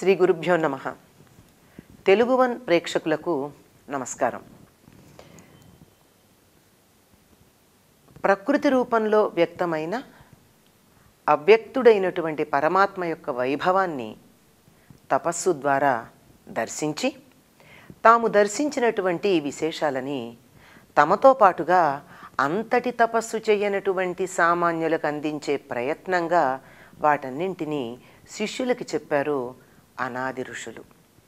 శ్రీ గురుభ్యో నమ తెలుగువన్ ప్రేక్షకులకు నమస్కారం ప్రకృతి రూపంలో వ్యక్తమైన అవ్యక్తుడైనటువంటి పరమాత్మ యొక్క వైభవాన్ని తపస్సు ద్వారా దర్శించి తాము దర్శించినటువంటి విశేషాలని తమతో పాటుగా అంతటి తపస్సు చేయనటువంటి సామాన్యులకు అందించే ప్రయత్నంగా వాటన్నింటినీ శిష్యులకి చెప్పారు అనాది ఋషులు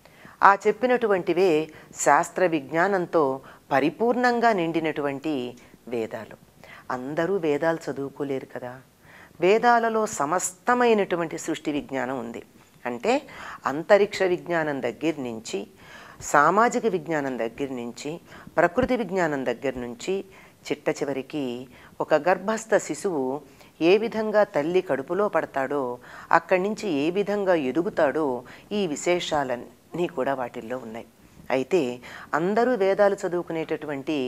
ఆ చెప్పినటువంటివే శాస్త్ర విజ్ఞానంతో పరిపూర్ణంగా నిండినటువంటి వేదాలు అందరూ వేదాలు చదువుకోలేరు కదా వేదాలలో సమస్తమైనటువంటి సృష్టి విజ్ఞానం ఉంది అంటే అంతరిక్ష విజ్ఞానం దగ్గర నుంచి సామాజిక విజ్ఞానం దగ్గర నుంచి ప్రకృతి విజ్ఞానం దగ్గర నుంచి చిట్ట చివరికి ఒక గర్భస్థ శిశువు ఏ విధంగా తల్లి కడుపులో పడతాడో అక్కడి నుంచి ఏ విధంగా ఎదుగుతాడో ఈ విశేషాలన్నీ కూడా వాటిల్లో ఉన్నాయి అయితే అందరూ వేదాలు చదువుకునేటటువంటి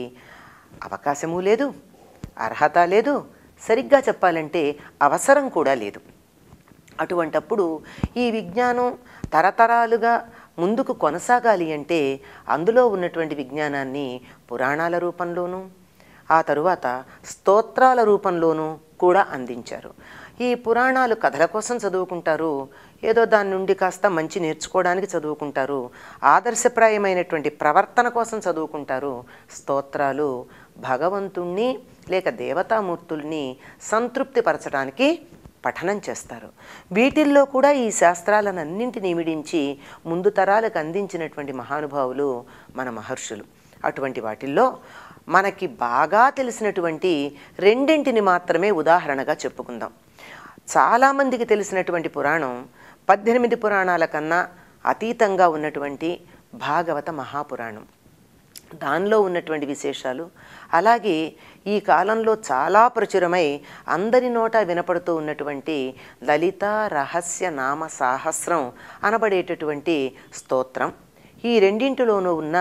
అవకాశము లేదు అర్హత లేదు సరిగ్గా చెప్పాలంటే అవసరం కూడా లేదు అటువంటప్పుడు ఈ విజ్ఞానం తరతరాలుగా ముందుకు కొనసాగాలి అంటే అందులో ఉన్నటువంటి విజ్ఞానాన్ని పురాణాల రూపంలోనూ ఆ తరువాత స్తోత్రాల రూపంలోనూ కూడా అందించారు ఈ పురాణాలు కథల కోసం చదువుకుంటారు ఏదో దాని నుండి కాస్త మంచి నేర్చుకోవడానికి చదువుకుంటారు ఆదర్శప్రాయమైనటువంటి ప్రవర్తన కోసం చదువుకుంటారు స్తోత్రాలు భగవంతుణ్ణి లేక దేవతామూర్తుల్ని సంతృప్తిపరచడానికి పఠనం చేస్తారు వీటిల్లో కూడా ఈ శాస్త్రాలనన్నింటినీ మిడించి ముందు తరాలకు అందించినటువంటి మహానుభావులు మన మహర్షులు అటువంటి వాటిల్లో మనకి బాగా తెలిసినటువంటి రెండింటిని మాత్రమే ఉదాహరణగా చెప్పుకుందాం చాలామందికి తెలిసినటువంటి పురాణం పద్దెనిమిది పురాణాల కన్నా అతీతంగా ఉన్నటువంటి భాగవత మహాపురాణం దానిలో ఉన్నటువంటి విశేషాలు అలాగే ఈ కాలంలో చాలా ప్రచురమై అందరి నోట వినపడుతూ ఉన్నటువంటి లలిత రహస్య నామ సాహస్రం అనబడేటటువంటి స్తోత్రం ఈ రెండింటిలోనూ ఉన్న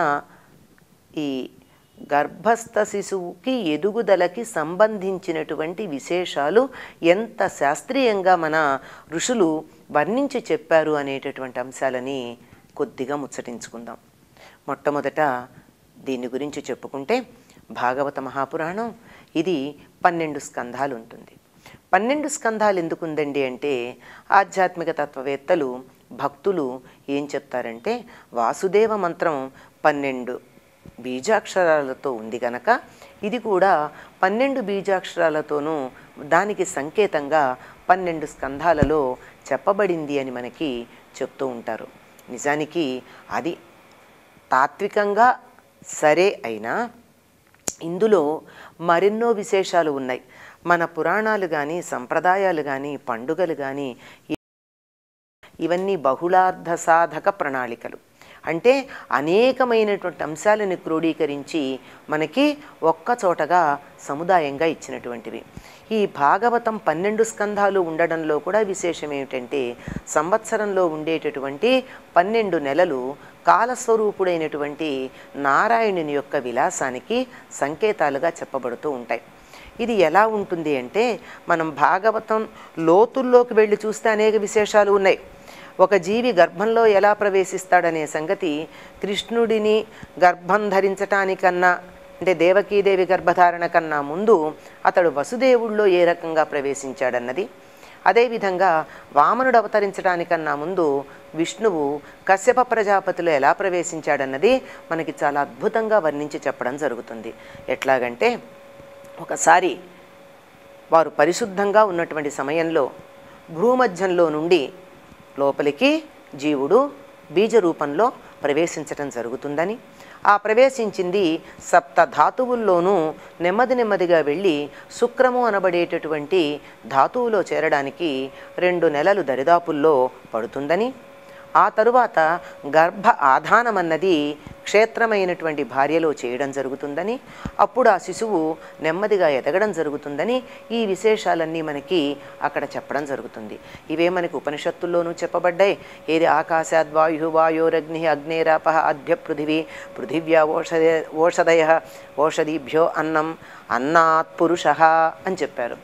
ఈ గర్భస్థ శిశువుకి ఎదుగుదలకి సంబంధించినటువంటి విశేషాలు ఎంత శాస్త్రీయంగా మన ఋషులు వర్ణించి చెప్పారు అనేటటువంటి అంశాలని కొద్దిగా ముచ్చటించుకుందాం మొట్టమొదట దీని గురించి చెప్పుకుంటే భాగవత మహాపురాణం ఇది పన్నెండు స్కంధాలు ఉంటుంది పన్నెండు స్కంధాలు ఎందుకు ఉందండి అంటే ఆధ్యాత్మిక తత్వవేత్తలు భక్తులు ఏం చెప్తారంటే వాసుదేవ మంత్రం పన్నెండు బీజాక్షరాలతో ఉంది గనక ఇది కూడా పన్నెండు బీజాక్షరాలతోనూ దానికి సంకేతంగా పన్నెండు స్కంధాలలో చెప్పబడింది అని మనకి చెప్తూ ఉంటారు నిజానికి అది తాత్వికంగా సరే అయినా ఇందులో మరెన్నో విశేషాలు ఉన్నాయి మన పురాణాలు కానీ సంప్రదాయాలు కానీ పండుగలు కానీ ఇవన్నీ బహుళార్థ సాధక ప్రణాళికలు అంటే అనేకమైనటువంటి అంశాలను క్రోడీకరించి మనకి ఒక్క చోటగా సముదాయంగా ఇచ్చినటువంటివి ఈ భాగవతం పన్నెండు స్కంధాలు ఉండడంలో కూడా విశేషం ఏమిటంటే సంవత్సరంలో ఉండేటటువంటి పన్నెండు నెలలు కాలస్వరూపుడైనటువంటి నారాయణుని యొక్క విలాసానికి సంకేతాలుగా చెప్పబడుతూ ఉంటాయి ఇది ఎలా ఉంటుంది అంటే మనం భాగవతం లోతుల్లోకి వెళ్ళి చూస్తే అనేక విశేషాలు ఉన్నాయి ఒక జీవి గర్భంలో ఎలా ప్రవేశిస్తాడనే సంగతి కృష్ణుడిని గర్భం ధరించటానికన్నా అంటే దేవకీదేవి గర్భధారణ కన్నా ముందు అతడు వసుదేవుల్లో ఏ రకంగా ప్రవేశించాడన్నది అదేవిధంగా వామనుడు అవతరించడానికన్నా ముందు విష్ణువు కశ్యప ప్రజాపతిలో ఎలా ప్రవేశించాడన్నది మనకి చాలా అద్భుతంగా వర్ణించి చెప్పడం జరుగుతుంది ఎట్లాగంటే ఒకసారి వారు పరిశుద్ధంగా ఉన్నటువంటి సమయంలో భూమధ్యంలో నుండి లోపలికి జీవుడు బీజ రూపంలో ప్రవేశించటం జరుగుతుందని ఆ ప్రవేశించింది సప్త ధాతువుల్లోనూ నెమ్మది నెమ్మదిగా వెళ్ళి శుక్రము అనబడేటటువంటి ధాతువులో చేరడానికి రెండు నెలలు దరిదాపుల్లో పడుతుందని ఆ తరువాత గర్భ ఆధానం అన్నది క్షేత్రమైనటువంటి భార్యలో చేయడం జరుగుతుందని అప్పుడు ఆ శిశువు నెమ్మదిగా ఎదగడం జరుగుతుందని ఈ విశేషాలన్నీ మనకి అక్కడ చెప్పడం జరుగుతుంది ఇవే మనకి ఉపనిషత్తుల్లోనూ చెప్పబడ్డాయి ఏది ఆకాశాద్వాయు వాయోరగ్ని అగ్నేరాప అద్భ్య పృథివీ పృథివ్యా ఓషధ ఓషధయ ఓషధీభ్యో అన్నం అన్నాత్ పురుష అని చెప్పారు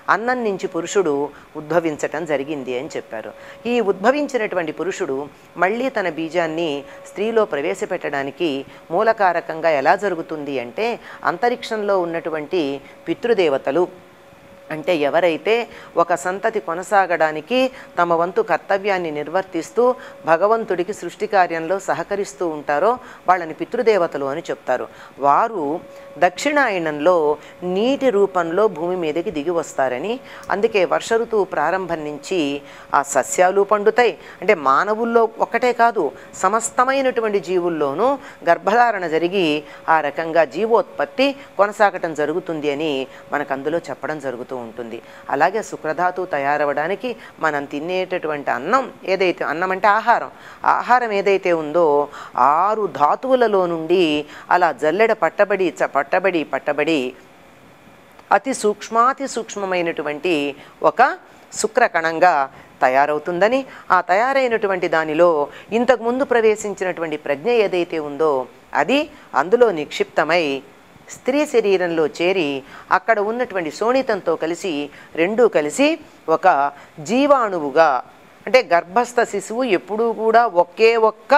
అన్నం నుంచి పురుషుడు ఉద్భవించటం జరిగింది అని చెప్పారు ఈ ఉద్భవించినటువంటి పురుషుడు మళ్ళీ తన బీజాన్ని స్త్రీలో ప్రవేశపెట్టడానికి మూలకారకంగా ఎలా జరుగుతుంది అంటే అంతరిక్షంలో ఉన్నటువంటి పితృదేవతలు అంటే ఎవరైతే ఒక సంతతి కొనసాగడానికి తమ వంతు కర్తవ్యాన్ని నిర్వర్తిస్తూ భగవంతుడికి సృష్టి కార్యంలో సహకరిస్తూ ఉంటారో వాళ్ళని పితృదేవతలు అని చెప్తారు వారు దక్షిణాయనంలో నీటి రూపంలో భూమి మీదకి దిగి వస్తారని అందుకే వర్ష ఋతువు ప్రారంభం నుంచి ఆ సస్యాలు పండుతాయి అంటే మానవుల్లో ఒక్కటే కాదు సమస్తమైనటువంటి జీవుల్లోనూ గర్భధారణ జరిగి ఆ రకంగా జీవోత్పత్తి కొనసాగటం జరుగుతుంది అని మనకు అందులో చెప్పడం జరుగుతూ ఉంటుంది అలాగే శుక్రధాతువు తయారవడానికి మనం తినేటటువంటి అన్నం ఏదైతే అన్నం అంటే ఆహారం ఆహారం ఏదైతే ఉందో ఆరు ధాతువులలో నుండి అలా జల్లెడ పట్టబడి చ- పట్టబడి పట్టబడి అతి సూక్ష్మాతి సూక్ష్మమైనటువంటి ఒక శుక్రకణంగా తయారవుతుందని ఆ తయారైనటువంటి దానిలో ఇంతకు ముందు ప్రవేశించినటువంటి ప్రజ్ఞ ఏదైతే ఉందో అది అందులో నిక్షిప్తమై స్త్రీ శరీరంలో చేరి అక్కడ ఉన్నటువంటి శోణితంతో కలిసి రెండూ కలిసి ఒక జీవాణువుగా అంటే గర్భస్థ శిశువు ఎప్పుడూ కూడా ఒకే ఒక్క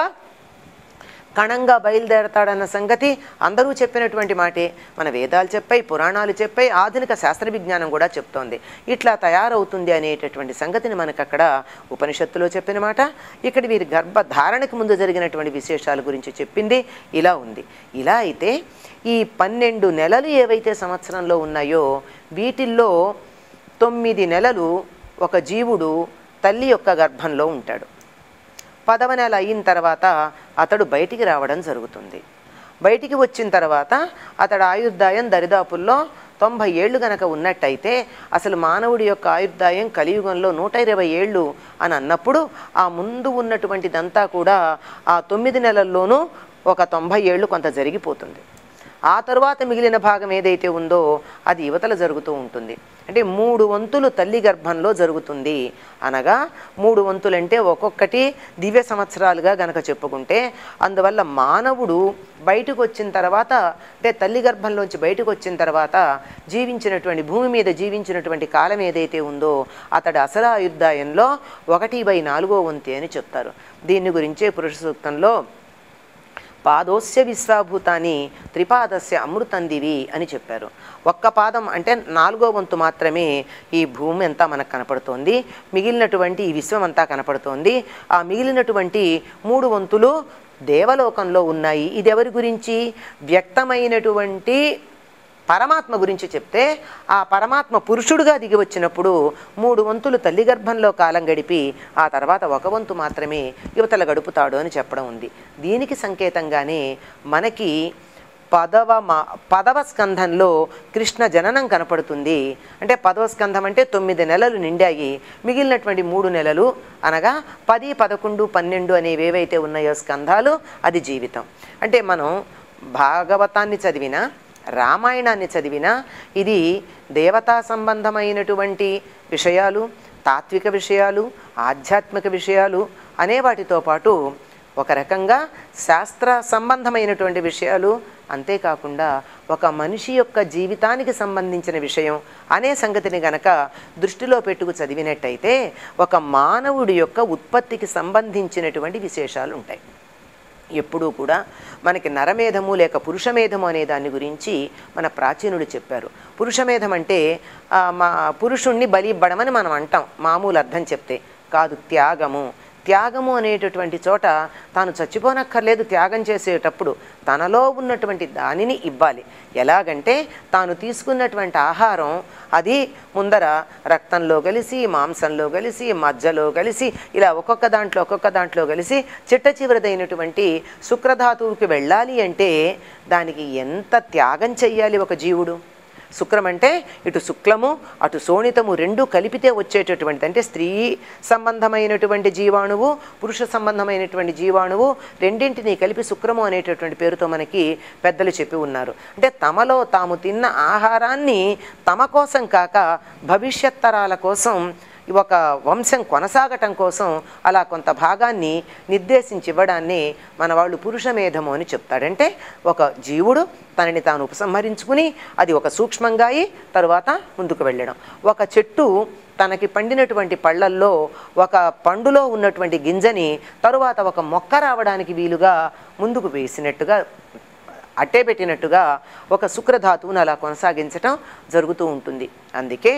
కణంగా బయలుదేరతాడన్న సంగతి అందరూ చెప్పినటువంటి మాటే మన వేదాలు చెప్పాయి పురాణాలు చెప్పాయి ఆధునిక శాస్త్ర విజ్ఞానం కూడా చెప్తోంది ఇట్లా తయారవుతుంది అనేటటువంటి సంగతిని మనకు అక్కడ ఉపనిషత్తులో చెప్పిన మాట ఇక్కడ వీరి గర్భధారణకు ముందు జరిగినటువంటి విశేషాల గురించి చెప్పింది ఇలా ఉంది ఇలా అయితే ఈ పన్నెండు నెలలు ఏవైతే సంవత్సరంలో ఉన్నాయో వీటిల్లో తొమ్మిది నెలలు ఒక జీవుడు తల్లి యొక్క గర్భంలో ఉంటాడు పదవ నెల అయిన తర్వాత అతడు బయటికి రావడం జరుగుతుంది బయటికి వచ్చిన తర్వాత అతడు ఆయుర్దాయం దరిదాపుల్లో తొంభై ఏళ్ళు గనక ఉన్నట్టయితే అసలు మానవుడి యొక్క ఆయుర్దాయం కలియుగంలో నూట ఇరవై ఏళ్ళు అని అన్నప్పుడు ఆ ముందు ఉన్నటువంటిదంతా కూడా ఆ తొమ్మిది నెలల్లోనూ ఒక తొంభై ఏళ్ళు కొంత జరిగిపోతుంది ఆ తరువాత మిగిలిన భాగం ఏదైతే ఉందో అది యువతల జరుగుతూ ఉంటుంది అంటే మూడు వంతులు తల్లి గర్భంలో జరుగుతుంది అనగా మూడు వంతులంటే ఒక్కొక్కటి దివ్య సంవత్సరాలుగా గనక చెప్పుకుంటే అందువల్ల మానవుడు బయటకు వచ్చిన తర్వాత అంటే తల్లి గర్భంలోంచి బయటకు వచ్చిన తర్వాత జీవించినటువంటి భూమి మీద జీవించినటువంటి కాలం ఏదైతే ఉందో అతడు అసలు ఆయుర్దాయంలో ఒకటి బై నాలుగో వంతి అని చెప్తారు దీని గురించే పురుష సూక్తంలో పాదోస్య విశ్వాభూతాన్ని త్రిపాదస్య అమృతందివి అని చెప్పారు ఒక్క పాదం అంటే నాలుగో వంతు మాత్రమే ఈ భూమి అంతా మనకు కనపడుతోంది మిగిలినటువంటి ఈ విశ్వం అంతా కనపడుతోంది ఆ మిగిలినటువంటి మూడు వంతులు దేవలోకంలో ఉన్నాయి ఇది ఎవరి గురించి వ్యక్తమైనటువంటి పరమాత్మ గురించి చెప్తే ఆ పరమాత్మ పురుషుడుగా దిగి వచ్చినప్పుడు మూడు వంతులు తల్లి గర్భంలో కాలం గడిపి ఆ తర్వాత ఒక వంతు మాత్రమే యువతల గడుపుతాడు అని చెప్పడం ఉంది దీనికి సంకేతంగానే మనకి పదవ మా పదవ స్కంధంలో కృష్ణ జననం కనపడుతుంది అంటే పదవ స్కంధం అంటే తొమ్మిది నెలలు నిండాయి మిగిలినటువంటి మూడు నెలలు అనగా పది పదకొండు పన్నెండు అనేవి ఏవైతే ఉన్నాయో స్కంధాలు అది జీవితం అంటే మనం భాగవతాన్ని చదివినా రామాయణాన్ని చదివినా ఇది దేవతా సంబంధమైనటువంటి విషయాలు తాత్విక విషయాలు ఆధ్యాత్మిక విషయాలు అనే వాటితో పాటు ఒక రకంగా శాస్త్ర సంబంధమైనటువంటి విషయాలు అంతేకాకుండా ఒక మనిషి యొక్క జీవితానికి సంబంధించిన విషయం అనే సంగతిని గనక దృష్టిలో పెట్టుకు చదివినట్టయితే ఒక మానవుడి యొక్క ఉత్పత్తికి సంబంధించినటువంటి విశేషాలు ఉంటాయి ఎప్పుడూ కూడా మనకి నరమేధము లేక పురుషమేధము అనే దాని గురించి మన ప్రాచీనుడు చెప్పారు పురుషమేధం అంటే ఆ, మా పురుషుణ్ణి బలి ఇవ్వడమని మనం అంటాం మామూలు అర్థం చెప్తే కాదు త్యాగము త్యాగము అనేటటువంటి చోట తాను చచ్చిపోనక్కర్లేదు త్యాగం చేసేటప్పుడు తనలో ఉన్నటువంటి దానిని ఇవ్వాలి ఎలాగంటే తాను తీసుకున్నటువంటి ఆహారం అది ముందర రక్తంలో కలిసి మాంసంలో కలిసి మజ్జలో కలిసి ఇలా ఒక్కొక్క దాంట్లో ఒక్కొక్క దాంట్లో కలిసి చిట్ట చివరిదైనటువంటి శుక్రధాతువుకి వెళ్ళాలి అంటే దానికి ఎంత త్యాగం చెయ్యాలి ఒక జీవుడు శుక్రం అంటే ఇటు శుక్లము అటు శోణితము రెండు కలిపితే వచ్చేటటువంటిది అంటే స్త్రీ సంబంధమైనటువంటి జీవాణువు పురుష సంబంధమైనటువంటి జీవాణువు రెండింటినీ కలిపి శుక్రము అనేటటువంటి పేరుతో మనకి పెద్దలు చెప్పి ఉన్నారు అంటే తమలో తాము తిన్న ఆహారాన్ని తమ కోసం కాక భవిష్యత్ తరాల కోసం ఒక వంశం కొనసాగటం కోసం అలా కొంత భాగాన్ని నిర్దేశించి ఇవ్వడాన్ని మన వాళ్ళు పురుషమేధము అని చెప్తాడంటే ఒక జీవుడు తనని తాను ఉపసంహరించుకుని అది ఒక సూక్ష్మంగా అయి తరువాత ముందుకు వెళ్ళడం ఒక చెట్టు తనకి పండినటువంటి పళ్ళల్లో ఒక పండులో ఉన్నటువంటి గింజని తరువాత ఒక మొక్క రావడానికి వీలుగా ముందుకు వేసినట్టుగా అట్టే పెట్టినట్టుగా ఒక శుక్రధాతువును అలా కొనసాగించటం జరుగుతూ ఉంటుంది అందుకే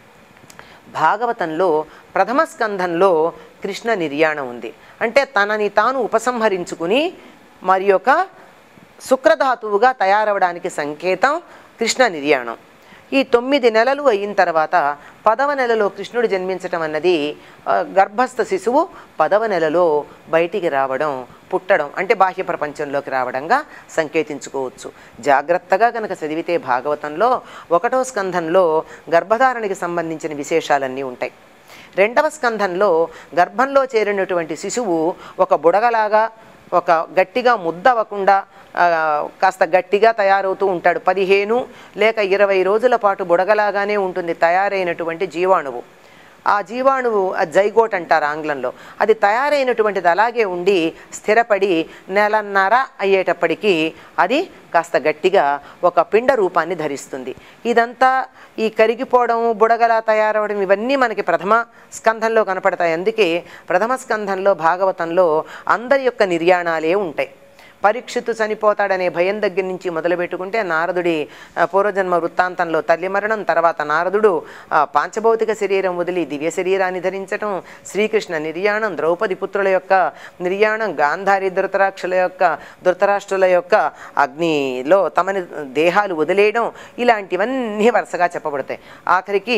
భాగవతంలో ప్రథమ స్కంధంలో కృష్ణ నిర్యాణం ఉంది అంటే తనని తాను ఉపసంహరించుకుని మరి యొక్క శుక్రధాతువుగా తయారవడానికి సంకేతం కృష్ణ నిర్యాణం ఈ తొమ్మిది నెలలు అయిన తర్వాత పదవ నెలలో కృష్ణుడు జన్మించటం అన్నది ఆ, గర్భస్థ శిశువు పదవ నెలలో బయటికి రావడం పుట్టడం అంటే బాహ్య ప్రపంచంలోకి రావడంగా సంకేతించుకోవచ్చు జాగ్రత్తగా కనుక చదివితే భాగవతంలో ఒకటో స్కంధంలో గర్భధారణకి సంబంధించిన విశేషాలన్నీ ఉంటాయి రెండవ స్కంధంలో గర్భంలో చేరినటువంటి శిశువు ఒక బుడగలాగా ఒక గట్టిగా ముద్దవకుండా ఆ, కాస్త గట్టిగా తయారవుతూ ఉంటాడు పదిహేను లేక ఇరవై రోజుల పాటు బుడగలాగానే ఉంటుంది తయారైనటువంటి జీవాణువు ఆ జీవాణువు ఆ జైగోట్ అంటారు ఆంగ్లంలో అది తయారైనటువంటిది అలాగే ఉండి స్థిరపడి నెలన్నర అయ్యేటప్పటికీ అది కాస్త గట్టిగా ఒక పిండ రూపాన్ని ధరిస్తుంది ఇదంతా ఈ కరిగిపోవడం బుడగలా తయారవడం ఇవన్నీ మనకి ప్రథమ స్కంధంలో కనపడతాయి అందుకే ప్రథమ స్కంధంలో భాగవతంలో అందరి యొక్క నిర్యాణాలే ఉంటాయి పరీక్షిత్తు చనిపోతాడనే భయం దగ్గర నుంచి మొదలుపెట్టుకుంటే నారదుడి ఆ, పూర్వజన్మ వృత్తాంతంలో తల్లి మరణం తర్వాత నారదుడు ఆ, పాంచభౌతిక శరీరం వదిలి దివ్య శరీరాన్ని ధరించటం శ్రీకృష్ణ నిర్యాణం ద్రౌపది పుత్రుల యొక్క నిర్యాణం గాంధారి ధృతరాక్షుల యొక్క ధృతరాష్ట్రుల యొక్క అగ్నిలో తమని దేహాలు వదిలేయడం ఇలాంటివన్నీ వరుసగా చెప్పబడతాయి ఆఖరికి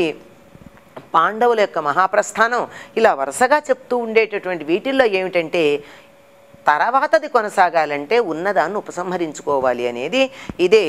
పాండవుల యొక్క మహాప్రస్థానం ఇలా వరుసగా చెప్తూ ఉండేటటువంటి వీటిల్లో ఏమిటంటే తర్వాతది కొనసాగాలంటే ఉన్నదాన్ని ఉపసంహరించుకోవాలి అనేది ఇదే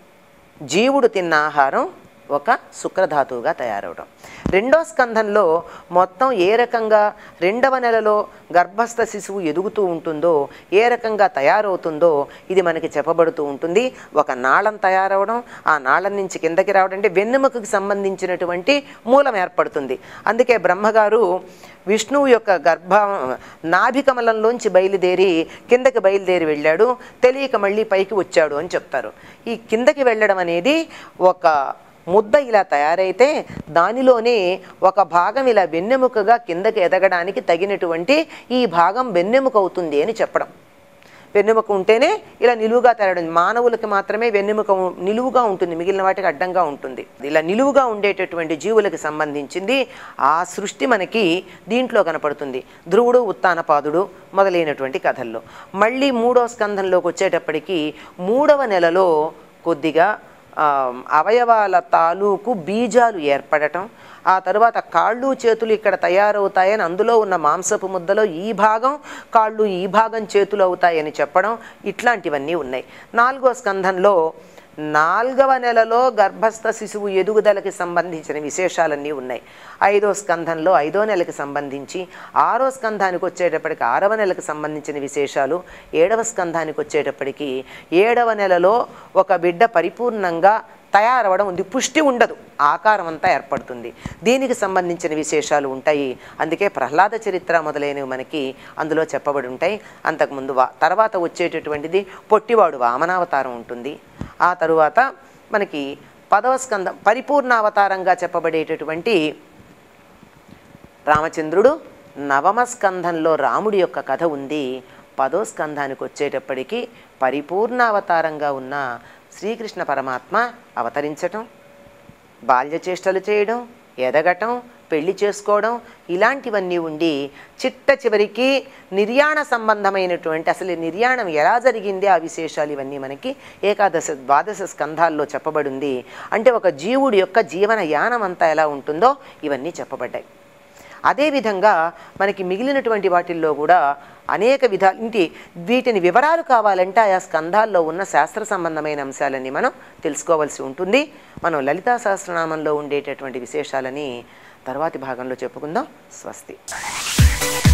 జీవుడు తిన్న ఆహారం ఒక శుక్రధాతువుగా తయారవడం రెండో స్కంధంలో మొత్తం ఏ రకంగా రెండవ నెలలో గర్భస్థ శిశువు ఎదుగుతూ ఉంటుందో ఏ రకంగా తయారవుతుందో ఇది మనకి చెప్పబడుతూ ఉంటుంది ఒక నాళం తయారవడం ఆ నాళం నుంచి కిందకి రావడం అంటే వెన్నెముకకి సంబంధించినటువంటి మూలం ఏర్పడుతుంది అందుకే బ్రహ్మగారు విష్ణువు యొక్క గర్భ నాభికమలంలోంచి బయలుదేరి కిందకి బయలుదేరి వెళ్ళాడు తెలియక మళ్ళీ పైకి వచ్చాడు అని చెప్తారు ఈ కిందకి వెళ్ళడం అనేది ఒక ముద్ద ఇలా తయారైతే దానిలోనే ఒక భాగం ఇలా వెన్నెముకగా కిందకి ఎదగడానికి తగినటువంటి ఈ భాగం వెన్నెముక అవుతుంది అని చెప్పడం వెన్నెముక ఉంటేనే ఇలా నిలువుగా తేరడం మానవులకి మాత్రమే వెన్నెముక ఉ- నిలువుగా ఉంటుంది మిగిలిన వాటికి అడ్డంగా ఉంటుంది ఇలా నిలువుగా ఉండేటటువంటి జీవులకి సంబంధించింది ఆ సృష్టి మనకి దీంట్లో కనపడుతుంది ధ్రువుడు ఉత్తానపాదుడు మొదలైనటువంటి కథల్లో మళ్ళీ మూడో స్కంధంలోకి వచ్చేటప్పటికి మూడవ నెలలో కొద్దిగా ఆ, అవయవాల తాలూకు బీజాలు ఏర్పడటం ఆ తరువాత కాళ్ళు చేతులు ఇక్కడ తయారవుతాయని అందులో ఉన్న మాంసపు ముద్దలో ఈ భాగం కాళ్ళు ఈ భాగం చేతులు అవుతాయని చెప్పడం ఇట్లాంటివన్నీ ఉన్నాయి నాలుగో స్కంధంలో నాలుగవ నెలలో గర్భస్థ శిశువు ఎదుగుదలకి సంబంధించిన విశేషాలన్నీ ఉన్నాయి ఐదో స్కంధంలో ఐదో నెలకి సంబంధించి ఆరో స్కంధానికి వచ్చేటప్పటికి ఆరవ నెలకు సంబంధించిన విశేషాలు ఏడవ స్కంధానికి వచ్చేటప్పటికి ఏడవ నెలలో ఒక బిడ్డ పరిపూర్ణంగా తయారవడం ఉంది పుష్టి ఉండదు ఆకారం అంతా ఏర్పడుతుంది దీనికి సంబంధించిన విశేషాలు ఉంటాయి అందుకే ప్రహ్లాద చరిత్ర మొదలైనవి మనకి అందులో చెప్పబడి ఉంటాయి అంతకుముందు వా తర్వాత వచ్చేటటువంటిది పొట్టివాడు వామనావతారం ఉంటుంది ఆ తరువాత మనకి పదవ స్కందం పరిపూర్ణ అవతారంగా చెప్పబడేటటువంటి రామచంద్రుడు నవమ స్కంధంలో రాముడి యొక్క కథ ఉంది పదో స్కంధానికి వచ్చేటప్పటికి పరిపూర్ణ అవతారంగా ఉన్న శ్రీకృష్ణ పరమాత్మ అవతరించటం బాల్యచేష్టలు చేయడం ఎదగటం పెళ్లి చేసుకోవడం ఇలాంటివన్నీ ఉండి చిట్ట చివరికి నిర్యాణ సంబంధమైనటువంటి అసలు ఈ నిర్యాణం ఎలా జరిగింది ఆ విశేషాలు ఇవన్నీ మనకి ఏకాదశ ద్వాదశ స్కంధాల్లో చెప్పబడింది అంటే ఒక జీవుడి యొక్క జీవన యానం అంతా ఎలా ఉంటుందో ఇవన్నీ చెప్పబడ్డాయి అదేవిధంగా మనకి మిగిలినటువంటి వాటిల్లో కూడా అనేక విధాలు ఇంటి వీటిని వివరాలు కావాలంటే ఆయా స్కంధాల్లో ఉన్న శాస్త్ర సంబంధమైన అంశాలన్నీ మనం తెలుసుకోవాల్సి ఉంటుంది మనం లలితా సహస్రనామంలో ఉండేటటువంటి విశేషాలని తర్వాతి భాగంలో చెప్పుకుందాం స్వస్తి